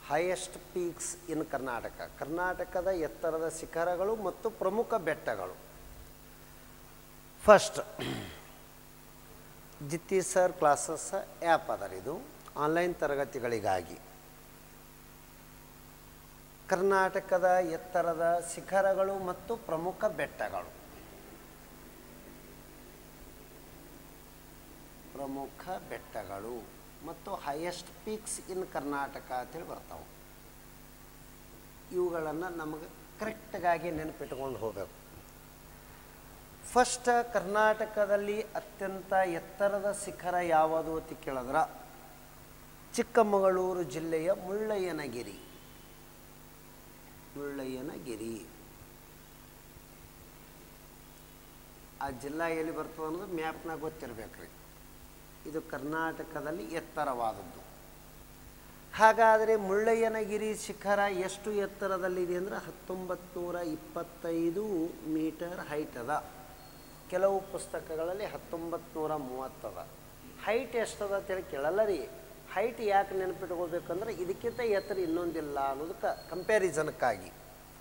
highest peaks ಇನ್ ಕರ್ನಾಟಕ ಕರ್ನಾಟಕದ ಎತ್ತರದ ಶಿಖರಗಳು ಮತ್ತು ಪ್ರಮುಖ ಬೆಟ್ಟಗಳು first Jitti sir classes app ಅದರ ಇದು ಆನ್ಲೈನ್ ತರಗತಿಗಳಿಗಾಗಿ ಕರ್ನಾಟಕದ ಎತ್ತರದ ಶಿಖರಗಳು ಮತ್ತು ಪ್ರಮುಖ ಬೆಟ್ಟಗಳು ಪ್ರಮುಖ ಬೆಟ್ಟಗಳು ಮತ್ತು ಹೈಯೆಸ್ಟ್ ಪೀಕ್ಸ್ ಇನ್ ಕರ್ನಾಟಕ ಅಂತೇಳಿ ಬರ್ತಾವೆ ಇವುಗಳನ್ನು ನಮಗೆ ಕರೆಕ್ಟಾಗಿ ನೆನಪಿಟ್ಕೊಂಡು ಹೋಗಬೇಕು ಫಸ್ಟ್ ಕರ್ನಾಟಕದಲ್ಲಿ ಅತ್ಯಂತ ಎತ್ತರದ ಶಿಖರ ಯಾವುದು ಅಂತ ಕೇಳಿದ್ರೆ ಚಿಕ್ಕಮಗಳೂರು ಜಿಲ್ಲೆಯ ಮುಳ್ಳಯ್ಯನಗಿರಿ ಮುಳ್ಳಯ್ಯನಗಿರಿ ಆ ಜಿಲ್ಲಾ ಎಲ್ಲಿ ಬರ್ತದೆ ಅನ್ನೋದು ಮ್ಯಾಪ್ನಾಗ ಗೊತ್ತಿರಬೇಕ್ರಿ ಇದು ಕರ್ನಾಟಕದಲ್ಲಿ ಎತ್ತರವಾದದ್ದು ಹಾಗಾದರೆ ಮುಳ್ಳಯ್ಯನಗಿರಿ ಶಿಖರ ಎಷ್ಟು ಎತ್ತರದಲ್ಲಿದೆ ಅಂದರೆ ಹತ್ತೊಂಬತ್ತು ನೂರ ಇಪ್ಪತ್ತೈದು ಮೀಟರ್ ಹೈಟ್ ಅದ ಕೆಲವು ಪುಸ್ತಕಗಳಲ್ಲಿ ಹತ್ತೊಂಬತ್ತು ನೂರ ಮೂವತ್ತದ ಹೈಟ್ ಎಷ್ಟದ ಅಂತೇಳಿ ಕೇಳಲ್ಲ ರೀ ಹೈಟ್ ಯಾಕೆ ನೆನಪಿಟ್ಕೋಬೇಕಂದ್ರೆ ಇದಕ್ಕಿಂತ ಎತ್ತರ ಇನ್ನೊಂದಿಲ್ಲ ಅನ್ನೋದಕ್ಕೆ ಕಂಪ್ಯಾರಿಸನ್ಕ್ಕಾಗಿ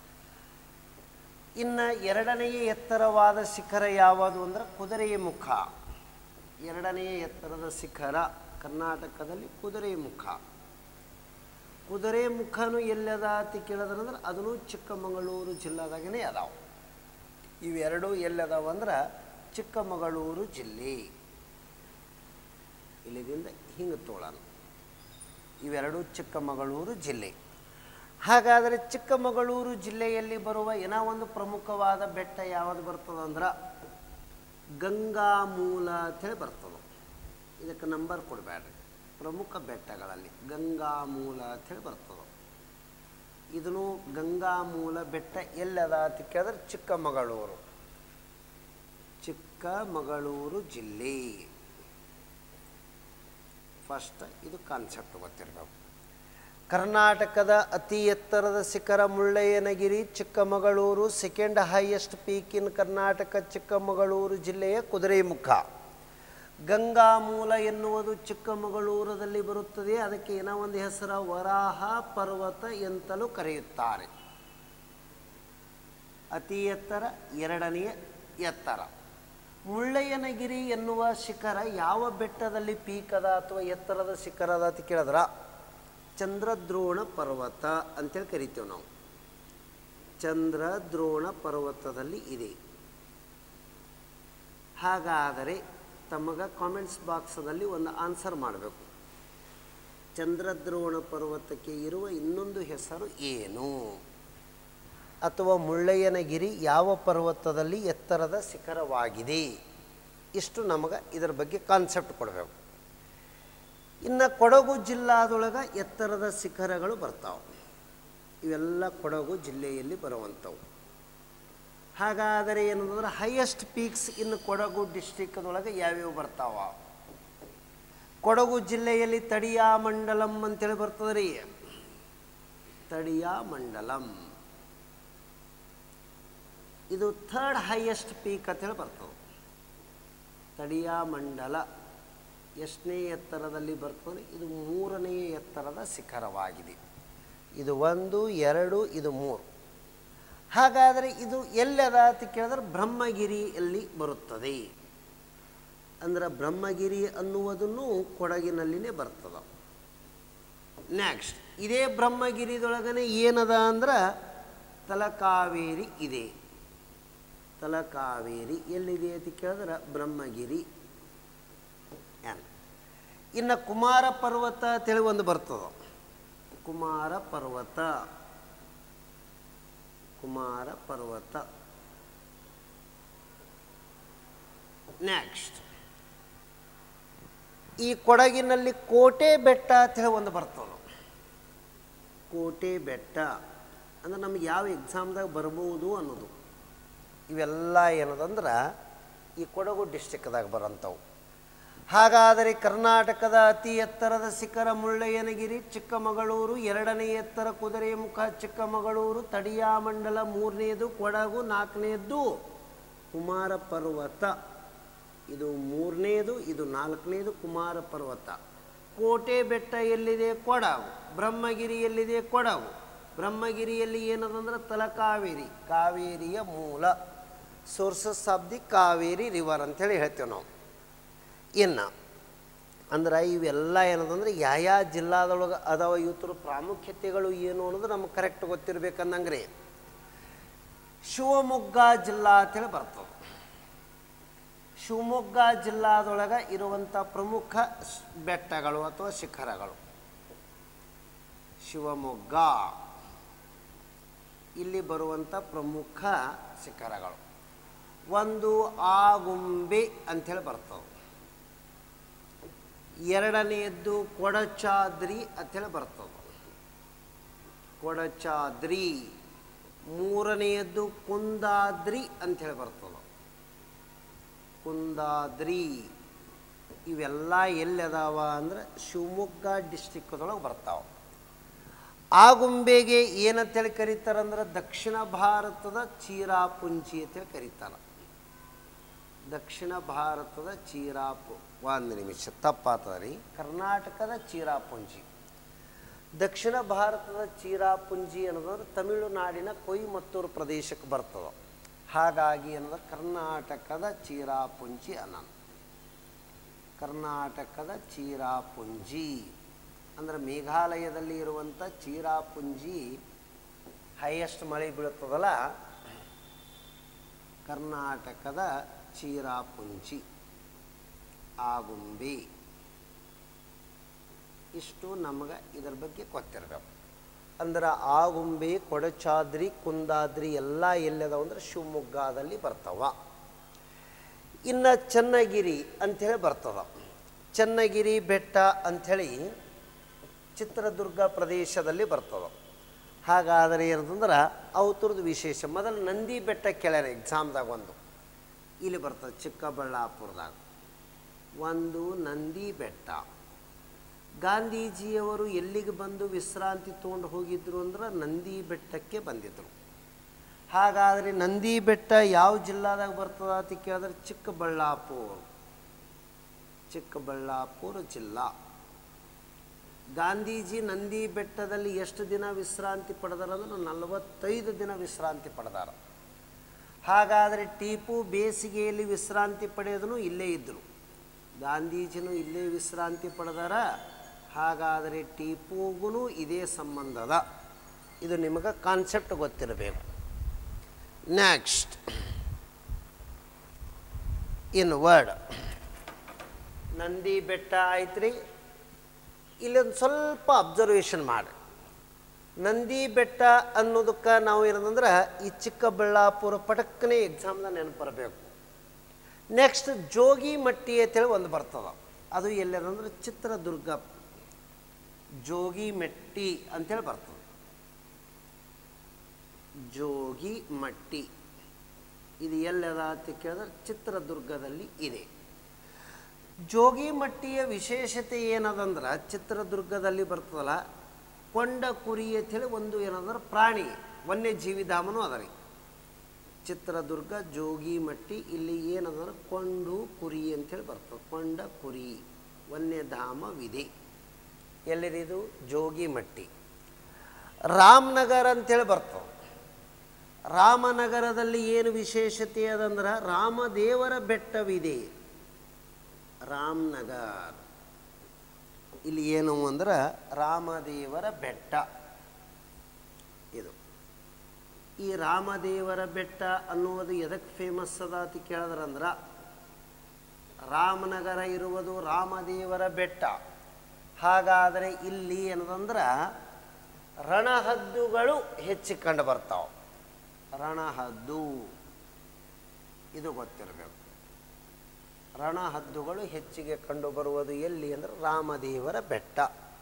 ಇನ್ನು ಎರಡನೆಯ ಎತ್ತರವಾದ ಶಿಖರ ಯಾವುದು ಅಂದ್ರೆ ಕುದುರೆಯ ಮುಖ ಎರಡನೆಯ ಎತ್ತರದ ಶಿಖರ ಕರ್ನಾಟಕದಲ್ಲಿ ಕುದುರೆ ಮುಖ ಕುದುರೆ ಮುಖನೂ ಎಲ್ಲದ ಅಂತ ಕೇಳಿದ್ರಂದ್ರೆ ಅದನ್ನು ಚಿಕ್ಕಮಗಳೂರು ಜಿಲ್ಲಾದಾಗನೇ ಅದಾವ ಇವೆರಡೂ ಎಲ್ಲದಾವ ಅಂದ್ರೆ ಚಿಕ್ಕಮಗಳೂರು ಜಿಲ್ಲೆ ಇಲ್ಲಿದಿಂದ ಹಿಂಗೆ ತೋಳಣ ಇವೆರಡೂ ಚಿಕ್ಕಮಗಳೂರು ಜಿಲ್ಲೆ ಹಾಗಾದರೆ ಚಿಕ್ಕಮಗಳೂರು ಜಿಲ್ಲೆಯಲ್ಲಿ ಬರುವ ಏನೋ ಒಂದು ಪ್ರಮುಖವಾದ ಬೆಟ್ಟ ಯಾವುದು ಬರ್ತದಂದ್ರೆ ಗಂಗಾ ಮೂಲ ಅಂಥೇಳಿ ಬರ್ತದೆ ಇದಕ್ಕೆ ನಂಬರ್ ಕೊಡಬೇಡ್ರಿ ಪ್ರಮುಖ ಬೆಟ್ಟಗಳಲ್ಲಿ ಗಂಗಾ ಮೂಲ ಅಂಥೇಳಿ ಬರ್ತದೆ ಇದನ್ನು ಗಂಗಾ ಮೂಲ ಬೆಟ್ಟ ಎಲ್ಲದ ಅಂತ ಕೇಳಿದ್ರೆ ಚಿಕ್ಕಮಗಳೂರು ಚಿಕ್ಕಮಗಳೂರು ಜಿಲ್ಲೆ ಫಸ್ಟ್ ಇದು ಕಾನ್ಸೆಪ್ಟ್ ಗೊತ್ತಿರಬೇಕು ಕರ್ನಾಟಕದ ಅತಿ ಎತ್ತರದ ಶಿಖರ Mullayanagiri Chikmagalur second highest peak in Karnataka Chikmagalur ಜಿಲ್ಲೆಯ ಕುದುರೆಮುಖ ಗಂಗಾ ಮೂಲ ಎನ್ನುವುದು ಚಿಕ್ಕಮಗಳೂರದಲ್ಲಿ ಬರುತ್ತದೆ ಅದಕ್ಕೆ ಏನೋ ಒಂದು ಹೆಸರ ವರಾಹ ಪರ್ವತ ಎಂತಲೂ ಕರೆಯುತ್ತಾರೆ ಅತಿ ಎತ್ತರ ಎರಡನೆಯ ಎತ್ತರ ಮುಳ್ಳಯ್ಯನಗಿರಿ ಎನ್ನುವ ಶಿಖರ ಯಾವ ಬೆಟ್ಟದಲ್ಲಿ ಪೀಕದ ಅಥವಾ ಎತ್ತರದ ಶಿಖರದ ಅಂತ ಕೇಳಿದ್ರ ಚಂದ್ರದ್ರೋಣ ಪರ್ವತ ಅಂತೇಳಿ ಕರಿತೀವಿ ನಾವು ಚಂದ್ರದ್ರೋಣ ಪರ್ವತದಲ್ಲಿ ಇದೆ ಹಾಗಾದರೆ ತಮಗ ಕಾಮೆಂಟ್ಸ್ ಬಾಕ್ಸದಲ್ಲಿ ಒಂದು ಆನ್ಸರ್ ಮಾಡಬೇಕು ಚಂದ್ರದ್ರೋಣ ಪರ್ವತಕ್ಕೆ ಇರುವ ಇನ್ನೊಂದು ಹೆಸರು ಏನು ಅಥವಾ ಮುಳ್ಳಯ್ಯನಗಿರಿ ಯಾವ ಪರ್ವತದಲ್ಲಿ ಎತ್ತರದ ಶಿಖರವಾಗಿದೆ ಇಷ್ಟು ನಮಗೆ ಇದರ ಬಗ್ಗೆ ಕಾನ್ಸೆಪ್ಟ್ ಕೊಡಬೇಕು ಇನ್ನು ಕೊಡಗು ಜಿಲ್ಲಾದೊಳಗೆ ಎತ್ತರದ ಶಿಖರಗಳು ಬರ್ತಾವೆ ಇವೆಲ್ಲ ಕೊಡಗು ಜಿಲ್ಲೆಯಲ್ಲಿ ಬರುವಂಥವು ಹಾಗಾದರೆ ಏನಂದ್ರೆ ಹೈಯೆಸ್ಟ್ ಪೀಕ್ಸ್ ಇನ್ನು ಕೊಡಗು ಡಿಸ್ಟಿಕ್ದೊಳಗೆ ಯಾವ್ಯಾವ ಬರ್ತಾವ ಕೊಡಗು ಜಿಲ್ಲೆಯಲ್ಲಿ ತಡಿಯಾ ಮಂಡಲಂ ಅಂತೇಳಿ ಬರ್ತದೆ ರೀ ತಡಿಯಾ ಮಂಡಲಂ ಇದು ಥರ್ಡ್ ಹೈಯೆಸ್ಟ್ ಪೀಕ್ ಅಂತೇಳಿ ಬರ್ತದೆ ತಡಿಯಾ ಮಂಡಲ ಎಷ್ಟನೇ ಎತ್ತರದಲ್ಲಿ ಬರ್ತದೆ ಇದು ಮೂರನೇ ಎತ್ತರದ ಶಿಖರವಾಗಿದೆ ಇದು ಒಂದು ಎರಡು ಇದು ಮೂರು ಹಾಗಾದರೆ ಇದು ಎಲ್ಲದ ಅಂತ ಕೇಳಿದ್ರೆ ಬ್ರಹ್ಮಗಿರಿಯಲ್ಲಿ ಬರುತ್ತದೆ ಅಂದ್ರೆ ಬ್ರಹ್ಮಗಿರಿ ಅನ್ನುವುದನ್ನು ಕೊಡಗಿನಲ್ಲಿನೇ ಬರ್ತದೆ ನೆಕ್ಸ್ಟ್ ಇದೇ ಬ್ರಹ್ಮಗಿರಿದೊಳಗನೆ ಏನದ ಅಂದ್ರೆ ತಲಕಾವೇರಿ ಇದೆ ತಲಕಾವೇರಿ ಎಲ್ಲಿದೆ ಅಂತ ಕೇಳಿದ್ರೆ ಬ್ರಹ್ಮಗಿರಿ ಏನ್ ಇನ್ನು ಕುಮಾರ ಪರ್ವತ ಅಂತೇಳಿ ಒಂದು ಬರ್ತದೆ ಕುಮಾರ ಪರ್ವತ ಕುಮಾರ ಪರ್ವತ ನೆಕ್ಸ್ಟ್ ಈ ಕೊಡಗಿನಲ್ಲಿ ಕೋಟೆ ಬೆಟ್ಟ ಅಂತ ಹೇಳಿ ಒಂದು ಬರ್ತದೆ ಕೋಟೆ ಬೆಟ್ಟ ಅಂದ್ರೆ ನಮ್ಗೆ ಯಾವ ಎಕ್ಸಾಮ್ದಾಗ ಬರ್ಬೋದು ಅನ್ನೋದು ಇವೆಲ್ಲ ಏನದಂದ್ರೆ ಈ ಕೊಡಗು ಡಿಸ್ಟಿಕ್ದಾಗ ಬರೋಂಥವು ಹಾಗಾದರೆ ಕರ್ನಾಟಕದ ಅತಿ ಎತ್ತರದ ಶಿಖರ ಮುಳ್ಳಯ್ಯನಗಿರಿ ಚಿಕ್ಕಮಗಳೂರು ಎರಡನೇ ಎತ್ತರ ಕುದುರೆಮುಖ ಚಿಕ್ಕಮಗಳೂರು ತಡಿಯಾ ಮಂಡಲ ಮೂರನೇದು ಕೊಡಗು ನಾಲ್ಕನೇದ್ದು ಕುಮಾರ ಪರ್ವತ ಇದು ಮೂರನೇದು ಇದು ನಾಲ್ಕನೇದು ಕುಮಾರ ಪರ್ವತ ಕೋಟೆ ಬೆಟ್ಟ ಎಲ್ಲಿದೆ ಕೊಡಗು ಬ್ರಹ್ಮಗಿರಿ ಎಲ್ಲಿದೆ ಕೊಡಗು ಬ್ರಹ್ಮಗಿರಿಯಲ್ಲಿ ಏನದಂದ್ರೆ ತಲಕಾವೇರಿ ಕಾವೇರಿಯ ಮೂಲ sources of the Kaveri river ಅಂತೇಳಿ ಹೇಳ್ತೇವೆ ನಾವು ಇನ್ನು ಅಂದ್ರೆ ಇವೆಲ್ಲ ಏನದಂದ್ರೆ ಯಾವ ಯಾವ ಜಿಲ್ಲಾದೊಳಗೆ ಅದಾವ ಇವತ್ತರ ಪ್ರಾಮುಖ್ಯತೆಗಳು ಏನು ಅನ್ನೋದು ನಮಗೆ ಕರೆಕ್ಟ್ ಗೊತ್ತಿರ್ಬೇಕಂದಂಗ್ರಿ ಶಿವಮೊಗ್ಗ ಜಿಲ್ಲಾ ಅಂತೇಳಿ ಬರ್ತದೆ ಶಿವಮೊಗ್ಗ ಜಿಲ್ಲಾದೊಳಗೆ ಇರುವಂಥ ಪ್ರಮುಖ ಸ್- ಬೆಟ್ಟಗಳು ಅಥವಾ ಶಿಖರಗಳು ಶಿವಮೊಗ್ಗ ಇಲ್ಲಿ ಬರುವಂಥ ಪ್ರಮುಖ ಶಿಖರಗಳು ಒಂದು ಆಗುಂಬೆ ಅಂಥೇಳಿ ಬರ್ತವೆ ಎರಡನೆಯದ್ದು ಕೊಡಚಾದ್ರಿ ಅಂಥೇಳಿ ಬರ್ತದೆ ಕೊಡಚಾದ್ರಿ ಮೂರನೆಯದ್ದು ಕುಂದಾದ್ರಿ ಅಂಥೇಳಿ ಬರ್ತದೆ ಕುಂದಾದ್ರಿ ಇವೆಲ್ಲ ಎಲ್ಲಿ ಅದಾವ ಅಂದ್ರೆ ಶಿವಮೊಗ್ಗ ಡಿಸ್ಟಿಕ್ದೊಳಗೆ ಬರ್ತಾವೆ ಆಗುಂಬೆಗೆ ಏನಂತೇಳಿ ಕರೀತಾರಂದ್ರೆ ದಕ್ಷಿಣ ಭಾರತದ ಚೀರಾಪುಂಜಿ ಅಂತೇಳಿ ಕರೀತಾರೆ ದಕ್ಷಿಣ ಭಾರತದ ಚೀರಾಪು ಒಂದು ನಿಮಿಷ ತಪ್ಪಾತದ ರೀ ಕರ್ನಾಟಕದ ಚೀರಾಪುಂಜಿ ದಕ್ಷಿಣ ಭಾರತದ ಚೀರಾಪುಂಜಿ ಅನ್ನೋದಂದ್ರೆ ತಮಿಳುನಾಡಿನ ಕೊಯ್ಮತ್ತೂರು ಪ್ರದೇಶಕ್ಕೆ ಬರ್ತದೆ ಹಾಗಾಗಿ ಅನ್ನೋದು ಕರ್ನಾಟಕದ ಚೀರಾಪುಂಜಿ ಅನ್ನೋದು ಕರ್ನಾಟಕದ ಚೀರಾಪುಂಜಿ ಅಂದ್ರೆ ಮೇಘಾಲಯದಲ್ಲಿ ಇರುವಂಥ ಚೀರಾಪುಂಜಿ ಹೈಯೆಸ್ಟ್ ಮಳೆ ಬೀಳುತ್ತದಲ್ಲ ಕರ್ನಾಟಕದ ಚೀರಾಪುಂಜಿ ಆಗುಂಬೆ ಇಷ್ಟು ನಮಗೆ ಇದರ ಬಗ್ಗೆ ಗೊತ್ತಿರಬೇಕು ಅಂದ್ರೆ ಆಗುಂಬೆ ಕೊಡಚಾದ್ರಿ ಕುಂದಾದ್ರಿ ಎಲ್ಲ ಎಲ್ಲದಾವ ಅಂದ್ರೆ ಶಿವಮೊಗ್ಗದಲ್ಲಿ ಬರ್ತಾವ ಇನ್ನು ಚನ್ನಗಿರಿ ಅಂಥೇಳಿ ಬರ್ತದ ಚನ್ನಗಿರಿ ಬೆಟ್ಟ ಅಂಥೇಳಿ ಚಿತ್ರದುರ್ಗ ಪ್ರದೇಶದಲ್ಲಿ ಬರ್ತದ ಹಾಗಾದರೆ ಏನಂತಂದ್ರೆ ಅವತರದ್ದು ವಿಶೇಷ ಮೊದಲು ನಂದಿ ಬೆಟ್ಟ ಕೆಳಗೆ ಎಕ್ಸಾಮ್ದಾಗ ಒಂದು ಇಲ್ಲಿ ಬರ್ತದೆ ಚಿಕ್ಕಬಳ್ಳಾಪುರದಾಗ ಒಂದು ನಂದಿ ಬೆಟ್ಟ ಗಾಂಧೀಜಿಯವರು ಎಲ್ಲಿಗೆ ಬಂದು ವಿಶ್ರಾಂತಿ ತೊಗೊಂಡು ಹೋಗಿದ್ರು ಅಂದ್ರೆ ನಂದಿ ಬೆಟ್ಟಕ್ಕೆ ಬಂದಿದ್ದರು ಹಾಗಾದರೆ ನಂದಿ ಬೆಟ್ಟ ಯಾವ ಜಿಲ್ಲಾದಾಗ ಬರ್ತದ ಅಂತ ಕೇಳಿದ್ರೆ ಚಿಕ್ಕಬಳ್ಳಾಪುರ ಚಿಕ್ಕಬಳ್ಳಾಪುರ ಜಿಲ್ಲಾ ಗಾಂಧೀಜಿ ನಂದಿ ಬೆಟ್ಟದಲ್ಲಿ ಎಷ್ಟು ದಿನ ವಿಶ್ರಾಂತಿ ಪಡೆದಾರ ಅಂದ್ರೆ ನಲವತ್ತೈದು ದಿನ ವಿಶ್ರಾಂತಿ ಪಡೆದಾರ ಹಾಗಾದರೆ ಟಿಪ್ಪು ಬೇಸಿಗೆಯಲ್ಲಿ ವಿಶ್ರಾಂತಿ ಪಡೆಯೋದನ್ನು ಇಲ್ಲೇ ಇದ್ದರು ಗಾಂಧೀಜಿನೂ ಇಲ್ಲೇ ವಿಶ್ರಾಂತಿ ಪಡೆದಾರ ಹಾಗಾದರೆ ಟಿಪ್ಪುಗೂ ಇದೇ ಸಂಬಂಧದ ಇದು ನಿಮಗೆ ಕಾನ್ಸೆಪ್ಟ್ ಗೊತ್ತಿರಬೇಕು ನೆಕ್ಸ್ಟ್ ಇನ್ ವರ್ಡ್ ನಂದಿ ಬೆಟ್ಟ ಆಯ್ತ್ರಿ ಇಲ್ಲೊಂದು ಸ್ವಲ್ಪ ಅಬ್ಸರ್ವೇಷನ್ ಮಾಡಿ ನಂದಿ ಬೆಟ್ಟ ಅನ್ನೋದಕ್ಕೆ ನಾವು ಏನಂದ್ರೆ ಈ ಚಿಕ್ಕಬಳ್ಳಾಪುರ ಪಟಕ್ಕನೆ ಎಕ್ಸಾಮ್ದಾಗ ನೆನಪು ಬರಬೇಕು ನೆಕ್ಸ್ಟ್ ಜೋಗಿ ಮಟ್ಟಿ ಅಂತೇಳಿ ಒಂದು ಬರ್ತದ ಅದು ಎಲ್ಲದಂದ್ರೆ ಚಿತ್ರದುರ್ಗ ಜೋಗಿ ಮೆಟ್ಟಿ ಅಂತೇಳಿ ಬರ್ತದೆ ಜೋಗಿ ಮಟ್ಟಿ ಇದು ಎಲ್ಲದ ಅಂತ ಕೇಳಿದ್ರೆ ಚಿತ್ರದುರ್ಗದಲ್ಲಿ ಇದೆ ಜೋಗಿ ಮಟ್ಟಿಯ ವಿಶೇಷತೆ ಏನದಂದ್ರೆ ಚಿತ್ರದುರ್ಗದಲ್ಲಿ ಬರ್ತದಲ್ಲ ಕೊಂಡ ಕುರಿ ಅಂತೇಳಿ ಒಂದು ಏನಂದ್ರೆ ಪ್ರಾಣಿ ವನ್ಯಜೀವಿ ಧಾಮನೂ ಅದ ರೀ ಚಿತ್ರದುರ್ಗ ಜೋಗಿ ಮಟ್ಟಿ ಇಲ್ಲಿ ಏನಂದ್ರೆ ಕೊಂಡು ಕುರಿ ಅಂತೇಳಿ ಬರ್ತದೆ ಕೊಂಡ ಕುರಿ ವನ್ಯಧಾಮವಿದೆ ಎಲ್ಲಿರಿದು ಜೋಗಿ ಮಟ್ಟಿ ರಾಮನಗರ ಅಂತೇಳಿ ಬರ್ತದೆ ರಾಮನಗರದಲ್ಲಿ ಏನು ವಿಶೇಷತೆ ಅದಂದ್ರೆ ರಾಮದೇವರ ಬೆಟ್ಟವಿದೆ ರಾಮನಗರ್ ಇಲ್ಲಿ ಏನು ಅಂದ್ರೆ ರಾಮದೇವರ ಬೆಟ್ಟ ಇದು ಈ ರಾಮದೇವರ ಬೆಟ್ಟ ಅನ್ನುವುದು ಎದಕ್ಕೆ ಫೇಮಸ್ ಅದ ಅಂತ ಕೇಳಿದ್ರಂದ್ರೆ ರಾಮನಗರ ಇರುವುದು ರಾಮದೇವರ ಬೆಟ್ಟ ಹಾಗಾದರೆ ಇಲ್ಲಿ ಏನದಂದ್ರೆ ರಣಹದ್ದುಗಳು ಹೆಚ್ಚು ಕಂಡು ಬರ್ತಾವೆ ರಣಹದ್ದು ಇದು ಗೊತ್ತಿರಬೇಕು ರಣಹದ್ದುಗಳು ಹೆಚ್ಚಿಗೆ ಕಂಡುಬರುವುದು ಎಲ್ಲಿ ಅಂದ್ರೆ ರಾಮದೇವರ ಬೆಟ್ಟ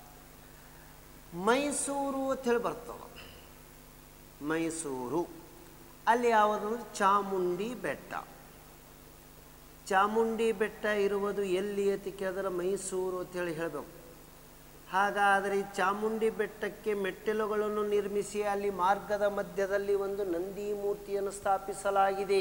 ಮೈಸೂರು ಅಂತೇಳಿ ಬರ್ತವೆ ಮೈಸೂರು ಅಲ್ಲಿ ಯಾವುದಂದ್ರೆ ಚಾಮುಂಡಿ ಬೆಟ್ಟ ಚಾಮುಂಡಿ ಬೆಟ್ಟ ಇರುವುದು ಎಲ್ಲಿ ಅಂತ ಕೇಳಿದ್ರೆ ಮೈಸೂರು ಅಂತೇಳಿ ಹೇಳಬೇಕು ಹಾಗಾದರೆ ಈ ಚಾಮುಂಡಿ ಬೆಟ್ಟಕ್ಕೆ ಮೆಟ್ಟಿಲುಗಳನ್ನು ನಿರ್ಮಿಸಿ ಅಲ್ಲಿ ಮಾರ್ಗದ ಮಧ್ಯದಲ್ಲಿ ಒಂದು ನಂದಿ ಮೂರ್ತಿಯನ್ನು ಸ್ಥಾಪಿಸಲಾಗಿದೆ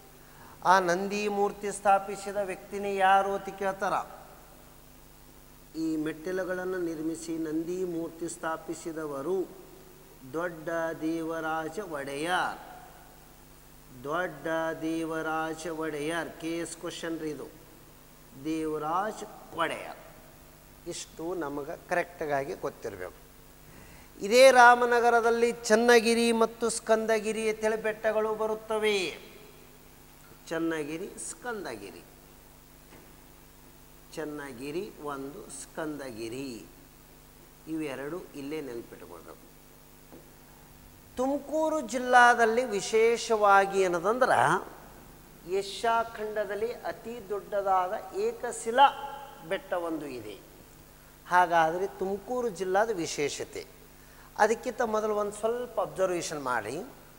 ಆ ನಂದಿ ಮೂರ್ತಿ ಸ್ಥಾಪಿಸಿದ ವ್ಯಕ್ತಿನೇ ಯಾರು ಅಂತ ಕೇಳ್ತಾರ ಈ ಮೆಟ್ಟಿಲುಗಳನ್ನು ನಿರ್ಮಿಸಿ ನಂದಿ ಮೂರ್ತಿ ಸ್ಥಾಪಿಸಿದವರು ದೊಡ್ಡ Devaraja Wodeyar Dodda Devaraja Wodeyar K S question ರೀ ಇದು ದೇವರಾಜ್ ಒಡೆಯರ್ ಇಷ್ಟು ನಮಗೆ ಕರೆಕ್ಟಾಗಿ ಗೊತ್ತಿರಬೇಕು ಇದೇ ರಾಮನಗರದಲ್ಲಿ ಚನ್ನಗಿರಿ ಮತ್ತು ಸ್ಕಂದಗಿರಿ ಅಂತೇಳಿ ಬೆಟ್ಟಗಳು ಬರುತ್ತವೆ ಚನ್ನಗಿರಿ ಸ್ಕಂದಗಿರಿ ಚನ್ನಗಿರಿ ಒಂದು ಸ್ಕಂದಗಿರಿ ಇವೆರಡು ಇಲ್ಲೇ ನೆನಪಿಟ್ಕೊಳ್ಬೇಕು ತುಮಕೂರು ಜಿಲ್ಲಾದಲ್ಲಿ ವಿಶೇಷವಾಗಿ ಏನದಂದ್ರೆ ಏಷ್ಯಾ ಖಂಡದಲ್ಲಿ ಅತಿ ದೊಡ್ಡದಾದ ಏಕಶಿಲಾ ಬೆಟ್ಟ ಒಂದು ಇದೆ ಹಾಗಾದರೆ ತುಮಕೂರು ಜಿಲ್ಲಾದ ವಿಶೇಷತೆ ಅದಕ್ಕಿಂತ ಮೊದಲು ಒಂದು ಸ್ವಲ್ಪ ಅಬ್ಸರ್ವೇಷನ್ ಮಾಡಿ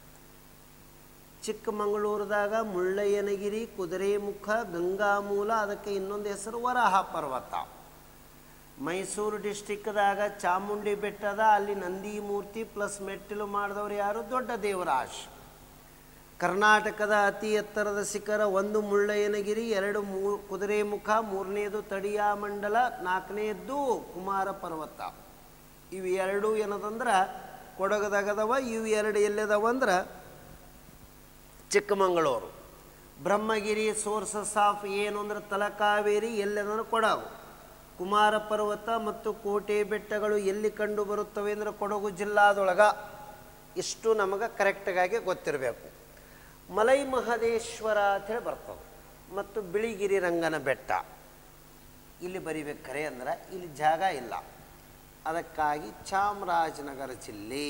ಚಿಕ್ಕಮಗಳೂರದಾಗ ಮುಳ್ಳಯ್ಯನಗಿರಿ ಕುದುರೆಮುಖ ಗಂಗಾಮೂಲ ಅದಕ್ಕೆ ಇನ್ನೊಂದು ಹೆಸರು ವರಾಹ ಪರ್ವತ ಮೈಸೂರು ಡಿಸ್ಟಿಕ್ದಾಗ ಚಾಮುಂಡಿ ಬೆಟ್ಟದ ಅಲ್ಲಿ ನಂದಿ ಮೂರ್ತಿ ಪ್ಲಸ್ ಮೆಟ್ಟಿಲು ಮಾಡಿದವರು ಯಾರು ದೊಡ್ಡ ದೇವರಾಜ್ ಕರ್ನಾಟಕದ ಅತಿ ಎತ್ತರದ ಶಿಖರ ಒಂದು ಮುಳ್ಳಯ್ಯನಗಿರಿ ಎರಡು ಮೂ ಕುದುರೆಮುಖ ಮೂರನೇದು ತಡಿಯಾ ಮಂಡಲ ನಾಲ್ಕನೇದ್ದು ಕುಮಾರ ಪರ್ವತ ಇವು ಎರಡು ಏನದಂದ್ರೆ ಕೊಡಗದಾಗದವ ಇವು ಎರಡು ಎಲ್ಲಿದಾವ ಅಂದ್ರೆ ಚಿಕ್ಕಮಗಳೂರು ಬ್ರಹ್ಮಗಿರಿ ಸೋರ್ಸಸ್ ಆಫ್ ಏನು ಅಂದ್ರೆ ತಲಕಾವೇರಿ ಎಲ್ಲಂದ್ರೆ ಕೊಡಗು ಕುಮಾರ ಪರ್ವತ ಮತ್ತು ಕೋಟೆ ಬೆಟ್ಟಗಳು ಎಲ್ಲಿ ಕಂಡು ಬರುತ್ತವೆ ಅಂದರೆ ಕೊಡಗು ಜಿಲ್ಲಾದೊಳಗ ಇಷ್ಟು ನಮಗೆ ಕರೆಕ್ಟಾಗಿ ಗೊತ್ತಿರಬೇಕು ಮಲೈ ಮಹದೇಶ್ವರ ಅಂತೇಳಿ ಬರ್ತವೆ ಮತ್ತು ಬಿಳಿಗಿರಿ ರಂಗನ ಬೆಟ್ಟ ಇಲ್ಲಿ ಬರಿಬೇಕು ಖರೆ ಅಂದ್ರೆ ಇಲ್ಲಿ ಜಾಗ ಇಲ್ಲ ಅದಕ್ಕಾಗಿ ಚಾಮರಾಜನಗರ ಜಿಲ್ಲೆ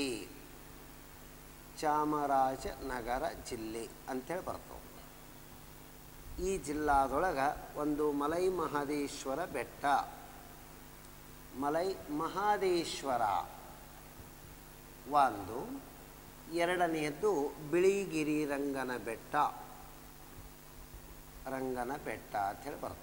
ಚಾಮರಾಜನಗರ ಜಿಲ್ಲೆ ಅಂಥೇಳಿ ಬರ್ತವೆ ಈ ಜಿಲ್ಲಾದೊಳಗೆ ಒಂದು ಮಲೈ ಮಹದೇಶ್ವರ ಬೆಟ್ಟ ಮಲೈ ಮಹಾದೇಶ್ವರ ಒಂದು ಎರಡನೆಯದ್ದು ಬಿಳಿಗಿರಿ ರಂಗನ ಬೆಟ್ಟ ರಂಗನ ಬೆಟ್ಟ ಅಂಥೇಳಿ ಬರ್ತವೆ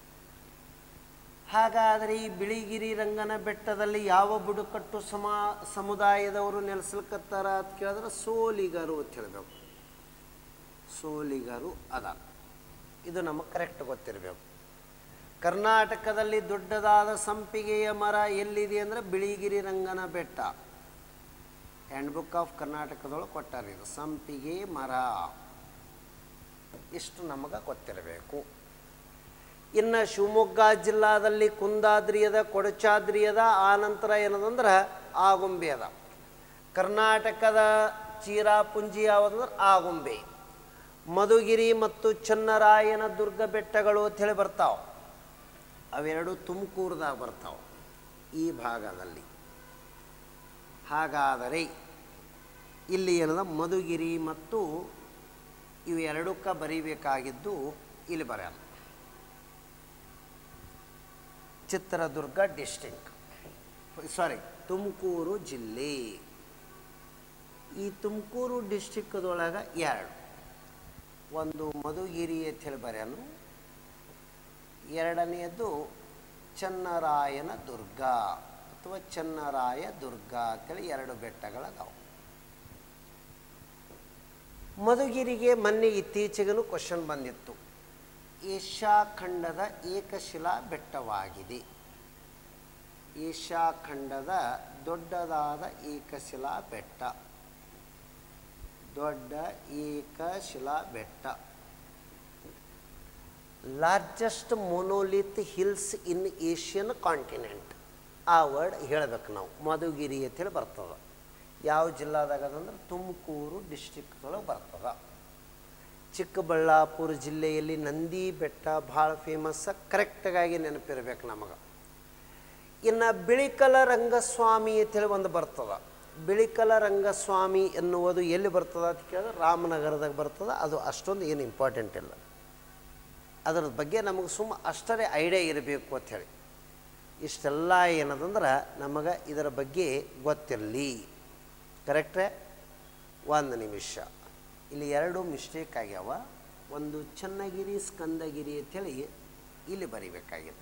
ಹಾಗಾದರೆ ಈ ಬಿಳಿಗಿರಿ ರಂಗನ ಬೆಟ್ಟದಲ್ಲಿ ಯಾವ ಬುಡಕಟ್ಟು ಸಮಾ ಸಮುದಾಯದವರು ನೆಲೆಸಲ್ಕತ್ತಾರ ಅಂತ ಕೇಳಿದ್ರೆ ಸೋಲಿಗರು ಅಂತ ಹೇಳಬೇಕು ಸೋಲಿಗರು ಅದ ಇದು ನಮಗೆ ಕರೆಕ್ಟ್ ಗೊತ್ತಿರಬೇಕು ಕರ್ನಾಟಕದಲ್ಲಿ ದೊಡ್ಡದಾದ ಸಂಪಿಗೆಯ ಮರ ಎಲ್ಲಿದೆ ಅಂದರೆ Biligiri Rangana Betta handbook of ಕರ್ನಾಟಕದೊಳಗೆ ಕೊಟ್ಟಾರೆ ಇದು ಸಂಪಿಗೆ ಮರ ಇಷ್ಟು ನಮಗೆ ಗೊತ್ತಿರಬೇಕು ಇನ್ನು ಶಿವಮೊಗ್ಗ ಜಿಲ್ಲಾದಲ್ಲಿ ಕುಂದಾದ್ರಿ ಅದ ಕೊಡಚಾದ್ರಿ ಅದ ಆನಂತರ ಏನದಂದ್ರೆ ಆಗುಂಬೆ ಅದ ಕರ್ನಾಟಕದ ಚೀರಾಪುಂಜಿ ಯಾವುದಂದ್ರೆ ಆಗುಂಬೆ ಮಧುಗಿರಿ ಮತ್ತು ಚನ್ನರಾಯನ ದುರ್ಗ ಬೆಟ್ಟಗಳು ಅಂಥೇಳಿ ಬರ್ತಾವೆ ಅವೆರಡು ತುಮಕೂರ್ದಾಗ ಬರ್ತಾವೆ ಈ ಭಾಗದಲ್ಲಿ ಹಾಗಾದರೆ ಇಲ್ಲಿ ಏನದ ಮಧುಗಿರಿ ಮತ್ತು ಇವು ಎರಡಕ್ಕ ಬರೀಬೇಕಾಗಿದ್ದು ಇಲ್ಲಿ ಬರೆಯಲ್ಲ ಚಿತ್ರದುರ್ಗ ಡಿಸ್ಟಿಕ್ ಸಾರಿ ತುಮಕೂರು ಜಿಲ್ಲೆ ಈ ತುಮಕೂರು ಡಿಸ್ಟಿಕ್ದೊಳಗೆ ಎರಡು ಒಂದು ಮಧುಗಿರಿ ಅಂತೇಳಿ ಬರೆಯನು ಎರಡನೆಯದು ಚನ್ನರಾಯನ ದುರ್ಗ ಅಥವಾ ಚನ್ನರಾಯ ದುರ್ಗ ಅಂತೇಳಿ ಎರಡು ಬೆಟ್ಟಗಳದಾವು ಮಧುಗಿರಿಗೆ ಮೊನ್ನೆ ಇತ್ತೀಚೆಗೂ ಕ್ವಶನ್ ಬಂದಿತ್ತು ಏಷ್ಯಾ ಖಂಡದ ಏಕಶಿಲಾ ಬೆಟ್ಟವಾಗಿದೆ ಏಷ್ಯಾ ಖಂಡದ ದೊಡ್ಡದಾದ ಏಕಶಿಲಾ ಬೆಟ್ಟ ದೊಡ್ಡ ಏಕಶಿಲಾ ಬೆಟ್ಟ largest monolith hills in Asian continent ಆ ವರ್ಡ್ ಹೇಳ್ಬೇಕು ನಾವು ಮಧುಗಿರಿ ಅಂತೇಳಿ ಬರ್ತದೆ ಯಾವ ಜಿಲ್ಲಾದಾಗ ಅದಂದ್ರೆ ತುಮಕೂರು ಡಿಸ್ಟಿಕ್ದೊಳಗೆ ಬರ್ತದೆ ಚಿಕ್ಕಬಳ್ಳಾಪುರ ಜಿಲ್ಲೆಯಲ್ಲಿ ನಂದಿ ಬೆಟ್ಟ ಭಾಳ ಫೇಮಸ್ ಕರೆಕ್ಟಾಗಿ ನೆನಪಿರ್ಬೇಕು ನಮಗೆ ಇನ್ನು ಬಿಳಿಕಲ ರಂಗಸ್ವಾಮಿ ಅಂತೇಳಿ ಒಂದು ಬರ್ತದೆ ಬಿಳಿಕಲ ರಂಗಸ್ವಾಮಿ ಎನ್ನುವುದು ಎಲ್ಲಿ ಬರ್ತದೆ ಅಂತ ಕೇಳಿದ್ರೆ ರಾಮನಗರದಾಗ ಬರ್ತದೆ ಅದು ಅಷ್ಟೊಂದು ಏನು ಇಂಪಾರ್ಟೆಂಟ್ ಇಲ್ಲ ಅದರ ಬಗ್ಗೆ ನಮಗೆ ಸುಮ್ಮ ಅಷ್ಟರೇ ಐಡಿಯಾ ಇರಬೇಕು ಅಂಥೇಳಿ ಇಷ್ಟೆಲ್ಲ ಏನದಂದ್ರೆ ನಮಗೆ ಇದರ ಬಗ್ಗೆ ಗೊತ್ತಿರಲಿ ಕರೆಕ್ಟ್ರೇ ಒಂದು ನಿಮಿಷ ಇಲ್ಲಿ ಎರಡು ಮಿಸ್ಟೇಕ್ ಆಗ್ಯಾವ ಒಂದು ಚನ್ನಗಿರಿ ಸ್ಕಂದಗಿರಿ ಅಂಥೇಳಿ ಇಲ್ಲಿ ಬರಿಬೇಕಾಗಿತ್ತು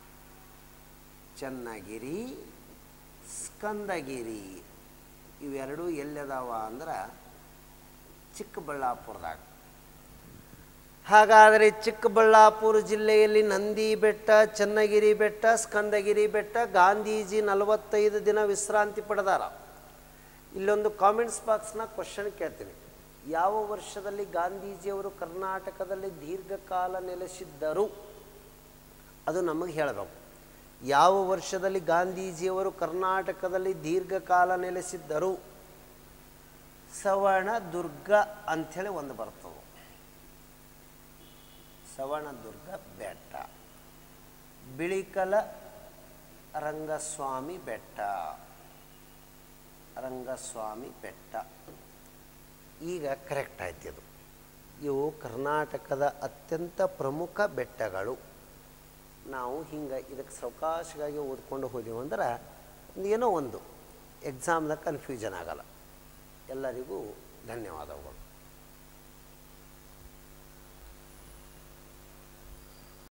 ಚನ್ನಗಿರಿ ಸ್ಕಂದಗಿರಿ ಇವೆರಡೂ ಎಲ್ಲದಾವ ಅಂದ್ರೆ ಚಿಕ್ಕಬಳ್ಳಾಪುರದಾಗ ಹಾಗಾದರೆ ಚಿಕ್ಕಬಳ್ಳಾಪುರ ಜಿಲ್ಲೆಯಲ್ಲಿ ನಂದಿ ಬೆಟ್ಟ ಚನ್ನಗಿರಿ ಬೆಟ್ಟ ಸ್ಕಂದಗಿರಿ ಬೆಟ್ಟ ಗಾಂಧೀಜಿ ನಲವತ್ತೈದು ದಿನ ವಿಶ್ರಾಂತಿ ಪಡೆದಾರ ಇಲ್ಲೊಂದು ಕಾಮೆಂಟ್ಸ್ ಬಾಕ್ಸ್ನ ಕ್ವಶನ್ ಕೇಳ್ತೀನಿ ಯಾವ ವರ್ಷದಲ್ಲಿ ಗಾಂಧೀಜಿಯವರು ಕರ್ನಾಟಕದಲ್ಲಿ ದೀರ್ಘಕಾಲ ನೆಲೆಸಿದ್ದರು ಅದು ನಮಗೆ ಹೇಳಬೇಕು ಯಾವ ವರ್ಷದಲ್ಲಿ ಗಾಂಧೀಜಿಯವರು ಕರ್ನಾಟಕದಲ್ಲಿ ದೀರ್ಘಕಾಲ ನೆಲೆಸಿದ್ದರು ಸವರ್ಣದುರ್ಗ ಅಂಥೇಳಿ ಒಂದು ಬರ್ತದೆ ಸವರ್ಣದುರ್ಗ ಬೆಟ್ಟ ಬಿಳಿಕಲ ರಂಗಸ್ವಾಮಿ ಬೆಟ್ಟ ರಂಗಸ್ವಾಮಿ ಬೆಟ್ಟ ಈಗ ಕರೆಕ್ಟ್ ಆಯ್ತು ಇದು ಇವು ಕರ್ನಾಟಕದ ಅತ್ಯಂತ ಪ್ರಮುಖ ಬೆಟ್ಟಗಳು ನಾವು ಹಿಂಗೆ ಇದಕ್ಕೆ ಸಾವಕಾಶವಾಗಿ ಓದ್ಕೊಂಡು ಹೋದೆವು ಅಂದ್ರೆ ಒಂದು ಏನೋ ಒಂದು ಎಕ್ಸಾಮ್ದಾಗ ಕನ್ಫ್ಯೂಷನ್ ಆಗಲ್ಲ ಎಲ್ಲರಿಗೂ ಧನ್ಯವಾದಗಳು